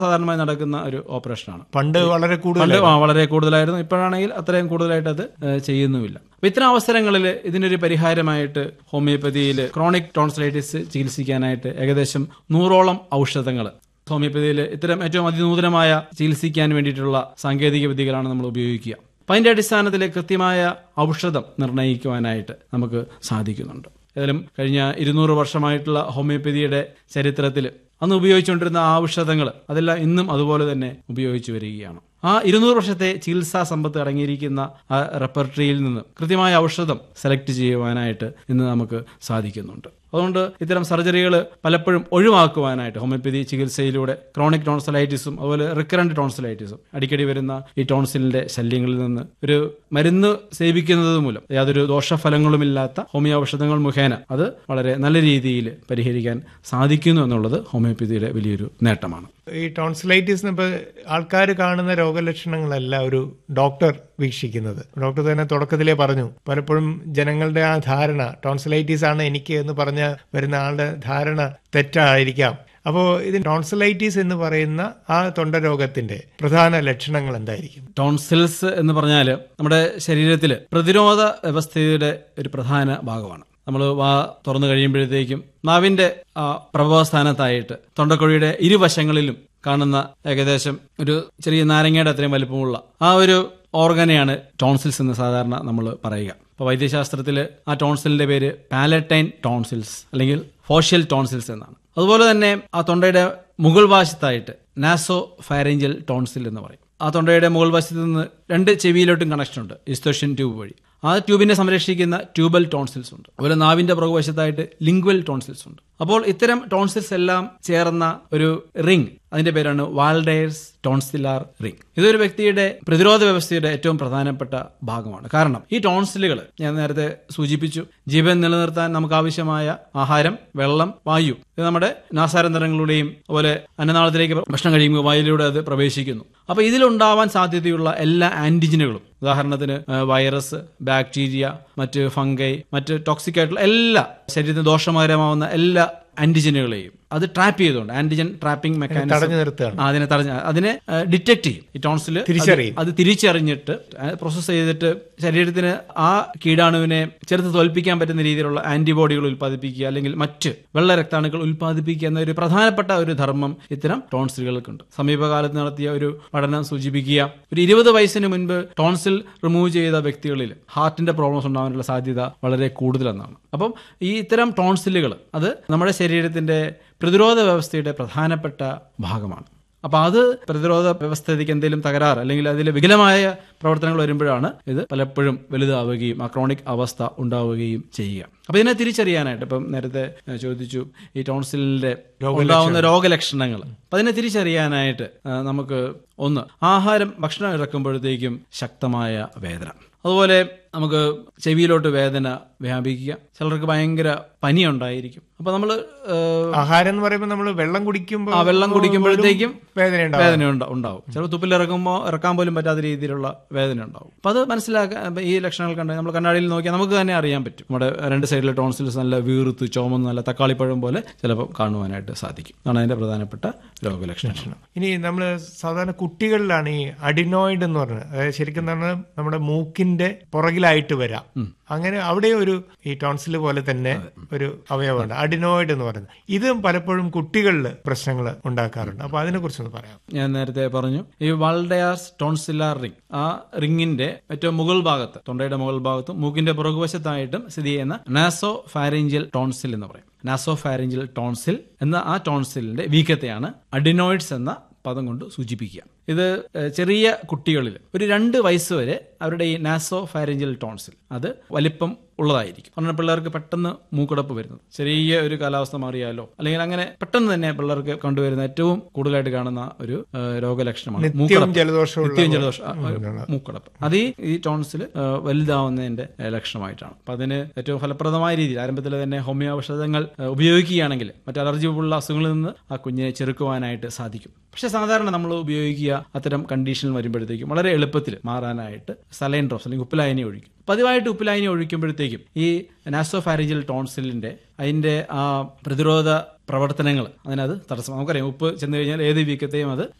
സാധാരണമായി നടക്കുന്ന ഒരു ഓപ്പറേഷനാണ് പണ്ട് വളരെ കൂടുതൽ പണ്ട് ആ, വളരെ കൂടുതലായിരുന്നു ഇപ്പോഴാണെങ്കിൽ അത്രയും കൂടുതലായിട്ട് അത് ഏഹ്, ചെയ്യുന്നുമില്ല അപ്പൊ ഇത്തരം അവസരങ്ങളിൽ ഇതിനൊരു പരിഹാരമായിട്ട് ഹോമിയോപ്പതിയിൽ ക്രോണിക് ടോൺസിലൈറ്റിസ് ചികിത്സിക്കാനായിട്ട് ഏകദേശം നൂറോളം ഔഷധങ്ങൾ ഹോമിയോപ്പതിയിൽ ഇത്തരം ഏറ്റവും അതിനൂതനമായ ചികിത്സിക്കാൻ വേണ്ടിയിട്ടുള്ള സാങ്കേതിക വിദ്യകളാണ് നമ്മൾ ഉപയോഗിക്കുക അപ്പം അതിന്റെ അടിസ്ഥാനത്തിൽ കൃത്യമായ ഔഷധം നിർണ്ണയിക്കുവാനായിട്ട് നമുക്ക് സാധിക്കുന്നുണ്ട് ഏതായാലും കഴിഞ്ഞ ഇരുന്നൂറ് വർഷമായിട്ടുള്ള ഹോമിയോപ്പതിയുടെ ചരിത്രത്തിൽ അന്ന് ഉപയോഗിച്ചുകൊണ്ടിരുന്ന ആ ഔഷധങ്ങൾ അതെല്ലാം ഇന്നും അതുപോലെ തന്നെ ഉപയോഗിച്ചു വരികയാണ് ആ ഇരുന്നൂറ് വർഷത്തെ ചികിത്സാ സമ്പത്ത് അടങ്ങിയിരിക്കുന്ന ആ റെപ്പർട്ടറിയിൽ നിന്ന് കൃത്യമായ ഔഷധം സെലക്ട് ചെയ്യുവാനായിട്ട് ഇന്ന് നമുക്ക് സാധിക്കുന്നുണ്ട് അതുകൊണ്ട് ഇത്തരം സർജറികൾ പലപ്പോഴും ഒഴിവാക്കുവാനായിട്ട് ഹോമിയോപ്പതി ചികിത്സയിലൂടെ ക്രോണിക് ടോൺസലൈറ്റിസും അതുപോലെ റിക്കറന്റ് ടോൺസലൈറ്റിസും അടിക്കടി വരുന്ന ഈ ടോൺസിലിന്റെ ശല്യങ്ങളിൽ നിന്ന് ഒരു മരുന്ന് സേവിക്കുന്നത് മൂലം യാതൊരു ദോഷഫലങ്ങളുമില്ലാത്ത ഹോമിയോ ഔഷധങ്ങൾ മുഖേന അത് വളരെ നല്ല രീതിയിൽ പരിഹരിക്കാൻ സാധിക്കുന്നു എന്നുള്ളത് ഹോമിയോപ്പതിയുടെ വലിയൊരു നേട്ടമാണ് ഈ ടോൺസിലൈറ്റിസ് ഇപ്പൊ ആൾക്കാർ കാണുന്ന രോഗലക്ഷണങ്ങളല്ല ഒരു ഡോക്ടർ വീക്ഷിക്കുന്നത് ഡോക്ടർ തന്നെ തുടക്കത്തിലേ പറഞ്ഞു പലപ്പോഴും ജനങ്ങളുടെ ആ ധാരണ ടോൺസിലൈറ്റിസ് ആണ് എനിക്ക് എന്ന് പറഞ്ഞ വരുന്ന ആളുടെ ധാരണ തെറ്റായിരിക്കാം അപ്പോൾ ഇത് ടോൺസിലൈറ്റിസ് എന്ന് പറയുന്ന ആ തൊണ്ടരോഗത്തിന്റെ പ്രധാന ലക്ഷണങ്ങൾ എന്തായിരിക്കും ടോൺസിൽസ് എന്ന് പറഞ്ഞാൽ നമ്മുടെ ശരീരത്തിൽ പ്രതിരോധ വ്യവസ്ഥയുടെ ഒരു പ്രധാന ഭാഗമാണ് നമ്മൾ വാ തുറന്നു കഴിയുമ്പോഴത്തേക്കും നാവിന്റെ ആ പ്രഭവസ്ഥാനത്തായിട്ട് തൊണ്ടക്കുഴിയുടെ ഇരുവശങ്ങളിലും കാണുന്ന ഏകദേശം ഒരു ചെറിയ നാരങ്ങയുടെ അത്രയും വലിപ്പമുള്ള ആ ഒരു ഓർഗനെയാണ് ടോൺസിൽസ് എന്ന് സാധാരണ നമ്മൾ പറയുക അപ്പോൾ വൈദ്യശാസ്ത്രത്തിൽ ആ ടോൺസിലിന്റെ പേര് പാലറ്റൈൻ ടോൺസിൽസ് അല്ലെങ്കിൽ ഫോഷ്യൽ ടോൺസിൽസ് എന്നാണ് അതുപോലെ തന്നെ ആ തൊണ്ടയുടെ മുകൾ വശത്തായിട്ട് നാസോ ഫാരേഞ്ചൽ ടോൺസിൽ എന്ന് പറയും ആ തൊണ്ടയുടെ മുകൾ വശത്ത് നിന്ന് രണ്ട് ചെവിയിലോട്ടും കണക്ഷൻ ഉണ്ട് ഇസ്തോഷ്യൻ ട്യൂബ് വഴി ആ ട്യൂബിനെ സംരക്ഷിക്കുന്ന ട്യൂബൽ ടോൺസിൽസ് ഉണ്ട് അതുപോലെ നാവിന്റെ പുറകുവശത്തായിട്ട് ലിംഗ്വൽ ടോൺസിൽസ് ഉണ്ട് അപ്പോൾ ഇത്തരം ടോൺസിൽസ് എല്ലാം ചേർന്ന ഒരു റിംഗ് അതിന്റെ പേരാണ് വാൾഡേഴ്സ് ടോൺസിലാർ റിംഗ് ഇതൊരു വ്യക്തിയുടെ പ്രതിരോധ വ്യവസ്ഥയുടെ ഏറ്റവും പ്രധാനപ്പെട്ട ഭാഗമാണ് കാരണം ഈ ടോൺസിലുകൾ ഞാൻ നേരത്തെ സൂചിപ്പിച്ചു ജീവൻ നിലനിർത്താൻ നമുക്ക് ആവശ്യമായ ആഹാരം വെള്ളം വായു ഇത് നമ്മുടെ നാസാരന്തരങ്ങളിലൂടെയും അതുപോലെ അന്നനാളത്തിലേക്ക് ഭക്ഷണം കഴിയുമ്പോൾ വായുവിലൂടെ അത് പ്രവേശിക്കുന്നു അപ്പൊ ഇതിലുണ്ടാവാൻ സാധ്യതയുള്ള എല്ലാ ആന്റിജനുകളും ഉദാഹരണത്തിന് ആ, വൈറസ് ബാക്ടീരിയ മറ്റ് ഫംഗൈ മറ്റ് ടോക്സിക് ആയിട്ടുള്ള എല്ലാ ശരീരത്തിന് ദോഷകരമാവുന്ന എല്ലാ ആന്റിജനുകളെയും അത് ട്രാപ്പ് ചെയ്തുകൊണ്ട് ആന്റിജൻ ട്രാപ്പിംഗ് മെക്കാനിസം തടഞ്ഞു നിർത്തുകയാണ് ആ, അതിനെ തടഞ്ഞ അതിനെ ഡിറ്റക്ട് ചെയ്യും ഈ ടോൺസിൽ തിരിച്ചറിയും. അത് തിരിച്ചറിഞ്ഞിട്ട് പ്രോസസ്സ് ചെയ്തിട്ട് ശരീരത്തിന് ആ കീടാണുവിനെ ചെറുത്ത് തോൽപ്പിക്കാൻ പറ്റുന്ന രീതിയിലുള്ള ആന്റിബോഡികൾ ഉൽപ്പാദിപ്പിക്കുക അല്ലെങ്കിൽ മറ്റ് വെള്ള രക്താണുക്കൾ ഉൽപ്പാദിപ്പിക്കുക എന്ന ഒരു പ്രധാനപ്പെട്ട ഒരു ധർമ്മം ഇത്തരം ടോൺസിലുകൾക്കുണ്ട് സമീപകാലത്ത് നടത്തിയ ഒരു പഠനം സൂചിപ്പിക്കുക ഒരു ഇരുപത് വയസ്സിന് മുൻപ് ടോൺസിൽ റിമൂവ് ചെയ്ത വ്യക്തികളിൽ ഹാർട്ടിന്റെ പ്രോബ്ലംസ് ഉണ്ടാകാനുള്ള സാധ്യത വളരെ കൂടുതലെന്നാണ് അപ്പം ഈ ഇത്തരം ടോൺസിലുകൾ അത് നമ്മുടെ ശരീരത്തിന്റെ പ്രതിരോധ വ്യവസ്ഥയുടെ പ്രധാനപ്പെട്ട ഭാഗമാണ് അപ്പൊ അത് പ്രതിരോധ വ്യവസ്ഥയ്ക്ക് എന്തെങ്കിലും തകരാറ് അല്ലെങ്കിൽ അതിൽ വികലമായ പ്രവർത്തനങ്ങൾ വരുമ്പോഴാണ് ഇത് പലപ്പോഴും വലുതാവുകയും ആ ക്രോണിക് അവസ്ഥ ഉണ്ടാവുകയും ചെയ്യുക അപ്പൊ ഇതിനെ തിരിച്ചറിയാനായിട്ട് ഇപ്പം നേരത്തെ ഏഹ്, ചോദിച്ചു ഈ ടോൺസിലിന്റെ ഉണ്ടാവുന്ന രോഗലക്ഷണങ്ങൾ അപ്പൊ അതിനെ തിരിച്ചറിയാനായിട്ട് ആ, നമുക്ക് ഒന്ന് ആഹാരം ഭക്ഷണം ഇറക്കുമ്പോഴത്തേക്കും ശക്തമായ വേദന അതുപോലെ നമുക്ക് ചെവിയിലോട്ട് വേദന വ്യാപിക്കുക ചിലർക്ക് ഭയങ്കര പനി ഉണ്ടായിരിക്കും അപ്പൊ നമ്മൾ ആഹാരം എന്ന് പറയുമ്പോൾ നമ്മൾ വെള്ളം കുടിക്കുമ്പോൾ ആ വെള്ളം കുടിക്കുമ്പോഴത്തേക്കും വേദന ഉണ്ടാവും വേദന ഉണ്ടാ- ഉണ്ടാവും ചിലപ്പോൾ തുപ്പിലിറക്കുമ്പോൾ ഇറക്കാൻ പോലും പറ്റാത്ത രീതിയിലുള്ള വേദന ഉണ്ടാവും അപ്പൊ അത് മനസ്സിലാക്കാൻ അപ്പൊ ഈ ലക്ഷണങ്ങൾ കണ്ട് നമ്മൾ കണ്ണാടിയിൽ നോക്കിയാൽ നമുക്ക് തന്നെ അറിയാൻ പറ്റും നമ്മുടെ രണ്ട് സൈഡിലെ ടോൺസിൽസ് നല്ല വീർത്ത് ചുമന്ന് നല്ല തക്കാളിപ്പഴം പോലെ ചിലപ്പോൾ കാണുവാനായിട്ട് സാധിക്കും അതാണ് അതിന്റെ പ്രധാനപ്പെട്ട രോഗലക്ഷണം ഇനി നമ്മൾ സാധാരണ കുട്ടികളിലാണ് ഈ അഡിനോയിഡ് എന്ന് പറഞ്ഞത് അതായത് ശരിക്കും പറഞ്ഞാൽ നമ്മുടെ മൂക്കിന്റെ പുറകിലായിട്ട് വരാം അങ്ങനെ അവിടെ ഒരു ഈ ടോൺസിൽ പോലെ തന്നെ ഒരു അവയവമുണ്ട് അഡിനോയിഡ് എന്ന് പറയുന്നത് ഇതും പലപ്പോഴും കുട്ടികളിൽ പ്രശ്നങ്ങൾ ഉണ്ടാക്കാറുണ്ട് അപ്പൊ അതിനെ കുറിച്ചൊന്ന് പറയാം ഞാൻ നേരത്തെ പറഞ്ഞു ഈ വാൾഡയാസ് ടോൺസിലാർ റിംഗ് ആ റിംഗിന്റെ ഏറ്റവും മുകൾ ഭാഗത്ത് തൊണ്ടയുടെ മുകൾ ഭാഗത്തും മൂക്കിന്റെ പുറകുവശത്തായിട്ടും സ്ഥിതി ചെയ്യുന്ന നാസോ ഫാരേഞ്ചിയൽ ടോൺസിൽ എന്ന് പറയും നാസോ ഫാരേഞ്ചിയൽ ടോൺസിൽ എന്ന ആ ടോൺസിലിന്റെ വീക്കത്തെയാണ് അഡിനോയിഡ്സ് എന്ന പദം കൊണ്ട് സൂചിപ്പിക്കുക ഇത് ഏഹ്, ചെറിയ കുട്ടികളിൽ ഒരു രണ്ട് വയസ്സ് വരെ അവരുടെ ഈ നാസോ ഫാരേഞ്ചിയൽ ടോൺസിൽ അത് വലിപ്പം ഉള്ളതായിരിക്കും കാരണം പിള്ളേർക്ക് പെട്ടെന്ന് മൂക്കടപ്പ് വരുന്നത് ചെറിയ ഒരു കാലാവസ്ഥ മാറിയാലോ അല്ലെങ്കിൽ അങ്ങനെ പെട്ടെന്ന് തന്നെ പിള്ളേർക്ക് കണ്ടുവരുന്ന ഏറ്റവും കൂടുതലായിട്ട് കാണുന്ന ഒരു ഏഹ്, രോഗലക്ഷണമാണ് നിത്യവും മൂക്കടപ്പ് ജലദോഷമുള്ള നിത്യവും ജലദോഷം ആ, മൂക്കടപ്പ് അത് ഈ- ഈ ടോൺസിൽ വലുതാവുന്നതിന്റെ ഏഹ്, ലക്ഷണമായിട്ടാണ് അപ്പൊ അതിന് ഏറ്റവും ഫലപ്രദമായ രീതിയിൽ ആരംഭത്തിൽ തന്നെ ഹോമിയോ ഔഷധങ്ങൾ ഏഹ്, ഉപയോഗിക്കുകയാണെങ്കിൽ മറ്റ് അലർജി ഉള്ള അസുഖങ്ങളിൽ നിന്ന് ആ കുഞ്ഞിനെ ചെറുക്കുവാനായിട്ട് സാധിക്കും പക്ഷെ സാധാരണ നമ്മൾ ഉപയോഗിക്കുക അത്തരം കണ്ടീഷനിൽ വരുമ്പോഴത്തേക്കും വളരെ എളുപ്പത്തിൽ മാറാനായിട്ട് സലൈൻ ഡ്രോപ്സ് അല്ലെങ്കിൽ ഉപ്പിലായനി ഒഴിക്കും പതിവായിട്ട് ഉപ്പിലായനി ഒഴിക്കുമ്പോഴത്തേക്കും ഈ നാസോഫാരിജൽ ടോൺസിലിന്റെ അതിന്റെ ആ പ്രതിരോധ പ്രവർത്തനങ്ങൾ അതിനത് തടസ്സം നമുക്കറിയാം ഉപ്പ് ചെന്ന് കഴിഞ്ഞാൽ ഏത് വീക്കത്തെയും അത്